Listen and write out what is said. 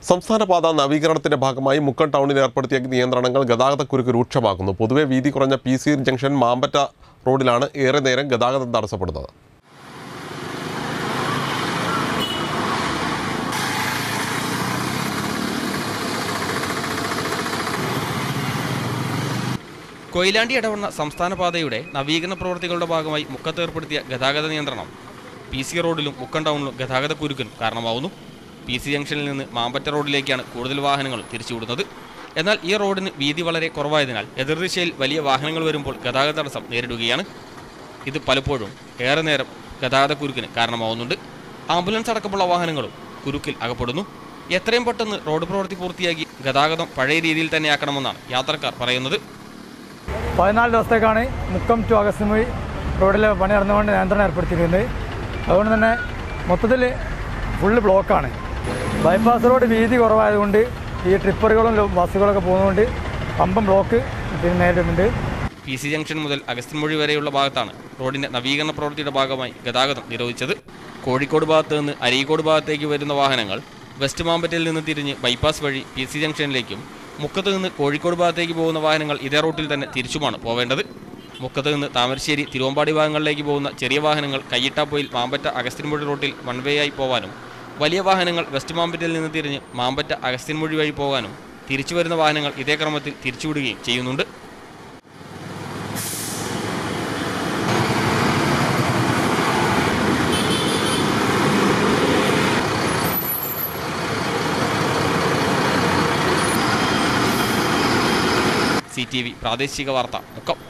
സംസ്ഥാന പാത നവീകരണത്തിന്റെ ഭാഗമായി മുക്കം ടൗണിൽ ഏർപ്പെടുത്തിയ നിയന്ത്രണങ്ങൾ ഗതാഗതക്കുരുക്ക് രൂക്ഷമാക്കുന്നു പൊതുവെ വീതി കുറഞ്ഞ പി സി ജംഗ്ഷൻ മാമ്പറ്റ റോഡിലാണ് ഏറെ നേരം ഗതാഗതം തടസ്സപ്പെടുന്നത് കൊയിലാണ്ടി ഇടവണ്ണ സംസ്ഥാന പാതയുടെ നവീകരണ പ്രവൃത്തികളുടെ ഭാഗമായി മുക്കത്ത് ഏർപ്പെടുത്തിയ ഗതാഗത നിയന്ത്രണം പി സി റോഡിലും മുക്കം ടൗണിലും ഗതാഗത കുരുക്കിനും കാരണമാവുന്നു പി സി ജംഗ്ഷനിൽ നിന്ന് മാമ്പറ്റ റോഡിലേക്കാണ് കൂടുതൽ വാഹനങ്ങൾ തിരിച്ചുവിടുന്നത് എന്നാൽ ഈ റോഡിന് വീതി വളരെ കുറവായതിനാൽ എതിർദിശയിൽ വലിയ വാഹനങ്ങൾ വരുമ്പോൾ ഗതാഗത തടസ്സം നേരിടുകയാണ് ഇത് പലപ്പോഴും ഏറെ നേരം ഗതാഗത കുരുക്കിന് കാരണമാവുന്നുണ്ട് ആംബുലൻസ് അടക്കമുള്ള വാഹനങ്ങളും കുരുക്കിൽ അകപ്പെടുന്നു എത്രയും പെട്ടെന്ന് റോഡ് പ്രവൃത്തി പൂർത്തിയാക്കി ഗതാഗതം പഴയ രീതിയിൽ തന്നെയാക്കണമെന്നാണ് യാത്രക്കാർ പറയുന്നത് പതിനാല് ദിവസത്തേക്കാണ് മുക്കം ടു അഗസ്റ്റുമൊഴി റോഡിൽ പണി നടന്നുകൊണ്ട് നിയന്ത്രണം ഏർപ്പെടുത്തിയിരിക്കുന്നത് അതുകൊണ്ട് തന്നെ മൊത്തത്തിൽ ഫുള്ള് ബ്ലോക്കാണ് ബൈപ്പാസ് റോഡ് വീതി കുറവായതുകൊണ്ട് ഈ ട്രിപ്പറുകളും ലോ- ബസ്സുകളൊക്കെ പോകുന്നതുകൊണ്ട് പമ്പം ബ്ലോക്ക് പിന്നെ നേരിടുന്നുണ്ട് പി സി ജംഗ്ഷൻ മുതൽ അഗസ്ത്യൻമൊഴി വരെയുള്ള ഭാഗത്താണ് റോഡിന്റെ നവീകരണ പ്രവൃത്തിയുടെ ഭാഗമായി ഗതാഗതം നിരോധിച്ചത് കോഴിക്കോട് ഭാഗത്ത് നിന്ന് അരീക്കോട് ഭാഗത്തേക്ക് വരുന്ന വാഹനങ്ങൾ വെസ്റ്റ് മാമ്പറ്റയിൽ നിന്ന് തിരിഞ്ഞ് ബൈപ്പാസ് വഴി പി സി ജംഗ്ഷനിലേക്കും മുക്കത്ത് നിന്ന് കോഴിക്കോട് ഭാഗത്തേക്ക് പോകുന്ന വാഹനങ്ങൾ ഇതേ റൂട്ടിൽ തന്നെ തിരിച്ചുമാണ് പോവേണ്ടത് മുക്കത്ത് നിന്ന് താമരശ്ശേരി തിരുവമ്പാടി ഭാഗങ്ങളിലേക്ക് പോകുന്ന ചെറിയ വാഹനങ്ങൾ കയ്യിട്ടാപ്പൊയിൽ മാമ്പറ്റ അഗസ്ത്യൻമൊഴി റൂട്ടിൽ വൺ വേ ആയി പോകാനും വലിയ വാഹനങ്ങൾ വെസ്റ്റ് മാമ്പറ്റയിൽ നിന്ന് തിരിഞ്ഞ് മാമ്പറ്റ അഗസ്ത്യൻമൊഴി വഴി പോകാനും തിരിച്ചു വരുന്ന വാഹനങ്ങൾ ഇതേ ക്രമത്തിൽ തിരിച്ചുവിടുകയും ചെയ്യുന്നുണ്ട് സി ടി വി പ്രാദേശിക വാർത്ത മുക്കം